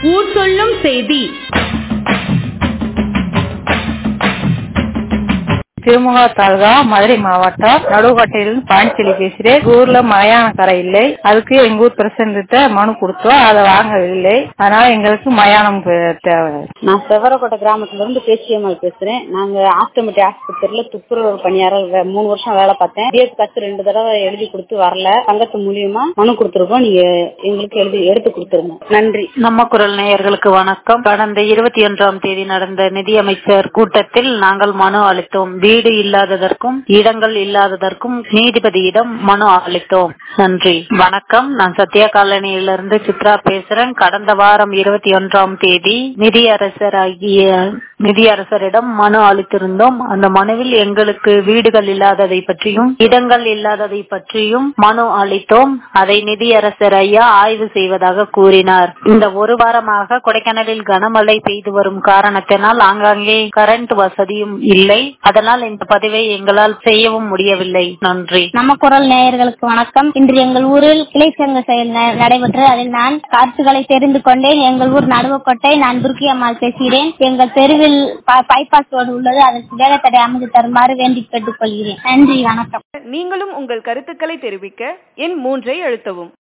ஊர் சொல்லும் செய்தி திருமுக தாலுகா மதுரை மாவட்டம் நடுவட்டையிலிருந்து பாண்டிச்சேரி பேசுறேன் ஊர்ல மயான கரை இல்லை அதுக்கு எங்க ஊர் பிரசிடண்ட்ட மனு கொடுத்தோம் அதை வாங்கவில்லை அதனால எங்களுக்கு மயானம் தேவை நான் செவரக்கோட்டை கிராமத்துல இருந்து பேச்சியம்மாள் பேசுறேன் நாங்க ஆஸ்டமெட்டி ஆஸ்பத்திரியில துப்புரவு பணியாளர் வே- மூணு வருஷம் வேலை பார்த்தேன் டிஎஸ் கத்து ரெண்டு தடவை எழுதி கொடுத்து வரல சங்கத்து மூலியமா மனு கொடுத்துருக்கோம் நீங்க எங்களுக்கு எழுதி எடுத்து கொடுத்துருங்க நன்றி நம்ம குரல் நேயர்களுக்கு வணக்கம் கடந்த இருபத்தி ஒன்றாம் தேதி நடந்த நிதியமைச்சர் கூட்டத்தில் நாங்கள் மனு அளித்தோம் வீடு இல்லாததற்கும் இடங்கள் இல்லாததற்கும் நீதிபதியிடம் மனு அளித்தோம் நன்றி வணக்கம் நான் சத்யா காலனியிலிருந்து சித்ரா பேசுறேன் கடந்த வாரம் இருபத்தி ஒன்றாம் தேதி நிதியரசர் ஆகிய நிதியரசரிடம் மனு அளித்திருந்தோம் அந்த மனுவில் எங்களுக்கு வீடுகள் இல்லாததை பற்றியும் இடங்கள் இல்லாததை பற்றியும் மனு அளித்தோம் அதை நிதியரசர் ஐயா ஆய்வு செய்வதாக கூறினார் இந்த ஒரு வாரமாக கொடைக்கானலில் கனமழை பெய்து வரும் காரணத்தினால் ஆங்காங்கே கரண்ட் வசதியும் இல்லை அதனால் இந்த பதிவை எங்களால் செய்யவும் முடியவில்லை நன்றி நம்ம குரல் நேயர்களுக்கு வணக்கம் இன்று எங்கள் ஊரில் கிளை சங்க செயல் ந- நடைபெற்றது அதில் நான் கருத்துக்களை தெரிந்து கொண்டேன் எங்கள் ஊர் நடுவக்கோட்டை நான் துர்க்கி அம்மாள் பேசுகிறேன் எங்கள் தெருவில் ப- பைபாஸ் ரோடு உள்ளது அதற்கு வேகத்தடை அமைத்து தருமாறு வேண்டி கேட்டுக்கொள்கிறேன் நன்றி வணக்கம் நீங்களும் உங்கள் கருத்துக்களை தெரிவிக்க எண் மூன்றை அழுத்தவும்